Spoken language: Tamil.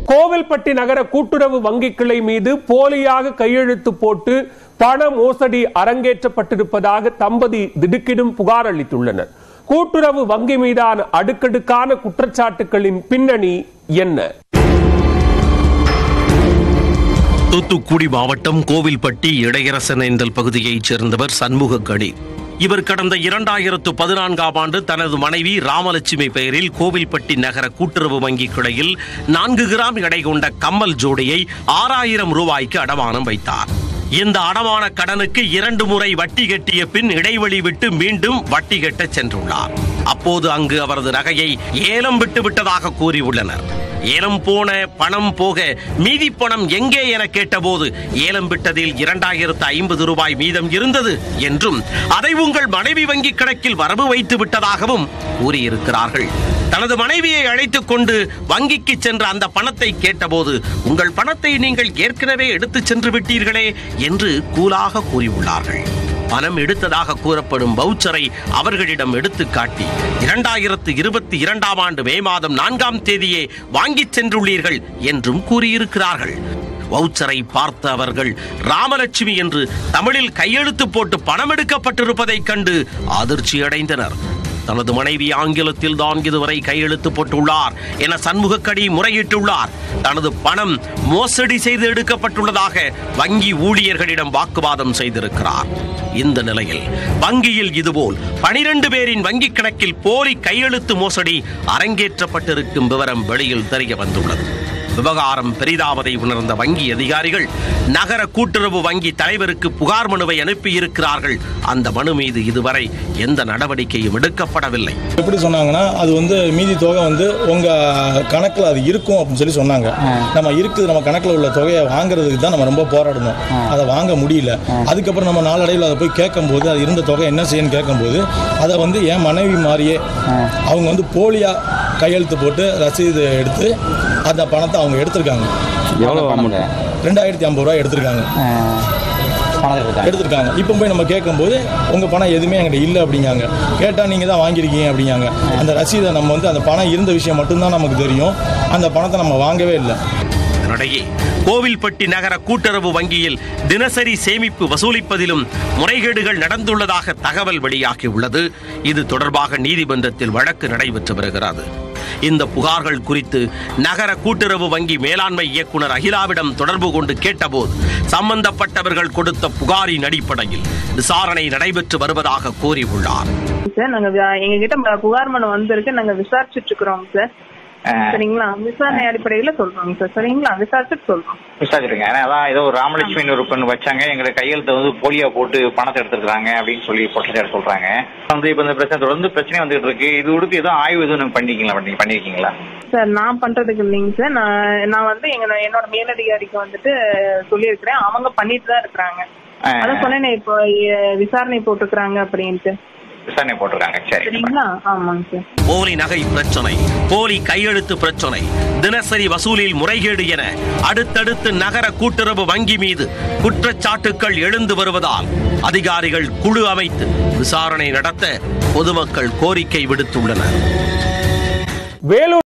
கோவில்பட்டி நகர கூட்டுறவு வங்கி கிளை மீது போலியாக கையெழுத்து போட்டு பண மோசடி அரங்கேற்றப்பட்டிருப்பதாக தம்பதி திடுக்கிடும் புகார் அளித்துள்ளனர் கூட்டுறவு வங்கி மீதான அடுக்கடுக்கான குற்றச்சாட்டுகளின் பின்னணி என்ன தூத்துக்குடி மாவட்டம் கோவில்பட்டி இடையரசனேந்தல் பகுதியைச் சேர்ந்தவர் சண்முக கணி இவர் கடந்த இரண்டாயிரத்து பதினான்காம் ஆண்டு தனது மனைவி ராமலட்சுமி பெயரில் கோவில்பட்டி நகர கூட்டுறவு வங்கி கிளையில் நான்கு கிராம் எடை கொண்ட கம்மல் ஜோடியை ஆறாயிரம் ரூபாய்க்கு அடமானம் வைத்தார் இந்த அடமான கடனுக்கு இரண்டு முறை வட்டி கட்டிய பின் இடைவெளி விட்டு மீண்டும் வட்டி கட்டச் சென்றுள்ளார் அப்போது அங்கு அவரது நகையை ஏலம் விட்டு விட்டதாக கூறியுள்ளனர் ஏலம் போன பணம் போக மீதி பணம் எங்கே என கேட்டபோது ஏலம் விட்டதில் இரண்டாயிரத்து ஐம்பது ரூபாய் மீதம் இருந்தது என்றும் அதை உங்கள் மனைவி வங்கி கணக்கில் வரவு வைத்து விட்டதாகவும் கூறியிருக்கிறார்கள் தனது மனைவியை அழைத்துக் கொண்டு வங்கிக்கு சென்ற அந்த பணத்தை கேட்டபோது உங்கள் பணத்தை நீங்கள் ஏற்கனவே எடுத்துச் சென்று விட்டீர்களே என்று கூலாக கூறியுள்ளார்கள் பணம் எடுத்ததாக கூறப்படும் பவுச்சரை அவர்களிடம் எடுத்துக் காட்டி இரண்டாயிரத்து இருபத்தி இரண்டாம் ஆண்டு மே மாதம் நான்காம் தேதியே வாங்கிச் சென்றுள்ளீர்கள் என்றும் கூறியிருக்கிறார்கள் வவுச்சரை பார்த்த அவர்கள் ராமலட்சுமி என்று தமிழில் கையெழுத்து போட்டு பணம் எடுக்கப்பட்டிருப்பதைக் கண்டு அதிர்ச்சி அடைந்தனர் தனது மனைவி ஆங்கிலத்தில் தான் இதுவரை கையெழுத்து போட்டுள்ளார் என சண்முகக்கடி முறையிட்டுள்ளார் தனது பணம் மோசடி செய்து எடுக்கப்பட்டுள்ளதாக வங்கி ஊழியர்களிடம் வாக்குவாதம் செய்திருக்கிறார் இந்த நிலையில் வங்கியில் இதுபோல் பனிரெண்டு பேரின் வங்கி கணக்கில் போலி கையெழுத்து மோசடி அரங்கேற்றப்பட்டிருக்கும் விவரம் வெளியில் தெரிய வந்துள்ளது விவகாரம் பெரிதாவதை உணர்ந்த வங்கி அதிகாரிகள் நகர கூட்டுறவு வங்கி தலைவருக்கு புகார் மனுவை அனுப்பியிருக்கிறார்கள் அந்த மனு மீது இதுவரை எந்த நடவடிக்கையும் எடுக்கப்படவில்லை எப்படி சொன்னாங்கன்னா அது வந்து மீதி தொகை வந்து உங்கள் கணக்கில் அது இருக்கும் அப்படின்னு சொல்லி சொன்னாங்க நம்ம இருக்குது நம்ம கணக்கில் உள்ள தொகையை வாங்குறதுக்கு தான் நம்ம ரொம்ப போராடணும் அதை வாங்க முடியல அதுக்கப்புறம் நம்ம நாளடைவில் அதை போய் கேட்கும்போது அது இருந்த தொகை என்ன செய்யணும்னு கேட்கும்போது அதை வந்து என் மனைவி மாதிரியே அவங்க வந்து போலியாக கையெழுத்து போட்டு ரசீது எடுத்து அந்த பணத்தை அவங்க எடுத்திருக்காங்க எவ்வளோ அமௌண்ட் ரெண்டாயிரத்தி ஐம்பது ரூபாய் எடுத்திருக்காங்க பணம் எடுத்தாங்க எடுத்திருக்காங்க இப்போ போய் நம்ம கேட்கும்போது உங்கள் பணம் எதுவுமே என்கிட்ட இல்லை அப்படிங்காங்க கேட்டால் நீங்கள் தான் வாங்கியிருக்கீங்க அப்படிங்காங்க அந்த ரசீதை நம்ம வந்து அந்த பணம் இருந்த விஷயம் மட்டும்தான் நமக்கு தெரியும் அந்த பணத்தை நம்ம வாங்கவே இல்லை இதனிடையே கோவில்பட்டி நகர கூட்டுறவு வங்கியில் தினசரி சேமிப்பு வசூலிப்பதிலும் முறைகேடுகள் நடந்துள்ளதாக தகவல் வெளியாகியுள்ளது இது தொடர்பாக நீதிமன்றத்தில் வழக்கு நடைபெற்று வருகிறது இந்த புகார்கள் குறித்து நகர கூட்டுறவு வங்கி மேலாண்மை இயக்குனர் அகிலாவிடம் தொடர்பு கொண்டு கேட்டபோது சம்பந்தப்பட்டவர்கள் கொடுத்த புகாரின் அடிப்படையில் விசாரணை நடைபெற்று வருவதாக கூறியுள்ளார் சார் நாங்க வி- எங்க கிட்ட புகார் மனு வந்திருக்கு நாங்க விசாரிச்சுட்டு இருக்கிறோம் சார் சரிங்களா விசாரணை அடிப்படையில சொல்றோங்க சார் சரிங்களா விசாரிச்சுட்டு சொல்றோம் விசாரிச்சிருங்க ஏன்னா அதான் ஏதோ ஒரு ராமலட்சுமி ஒரு பெண் வச்சாங்க எங்களுக்கு கையெழுத்தை வந்து போலியா போட்டு பணத்தை எடுத்துருக்காங்க அப்படின்னு சொல்லி குற்றச்சாட்டு சொல்றாங்க வந்து இப்போ இந்த பிரச்சனை தொடர்ந்து பிரச்சனை வந்துட்டு இருக்கு இது கொடுத்து ஏதோ ஆய்வு எதுவும் நீங்க பண்ணிருக்கீங்களா பண்ணி பண்ணிருக்கீங்களா சார் நான் பண்றதுக்கு இல்லைங்க சார் நான் நான் வந்து எங்க என்னோட மேலதிகாரிக்கு வந்துட்டு சொல்லியிருக்கிறேன் அவங்க பண்ணிட்டு தான் இருக்கிறாங்க ஆ. அதான் சொன்னேனே இப்போ எ- விசாரணை போட்டுக்கிறாங்க அப்படின்ட்டு விசாரணை போட்டிருக்காங்க சரி சரிங்களா ஆமாங்க சார் போலி நகை பிரச்சனை போலி கையெழுத்து பிரச்சனை தினசரி வசூலில் முறைகேடு என அடுத்தடுத்து நகர கூட்டுறவு வங்கி மீது குற்றச்சாட்டுக்கள் எழுந்து வருவதால் அதிகாரிகள் குழு அமைத்து விசாரணை நடத்த பொதுமக்கள் கோரிக்கை விடுத்துள்ளனர் வேலூர்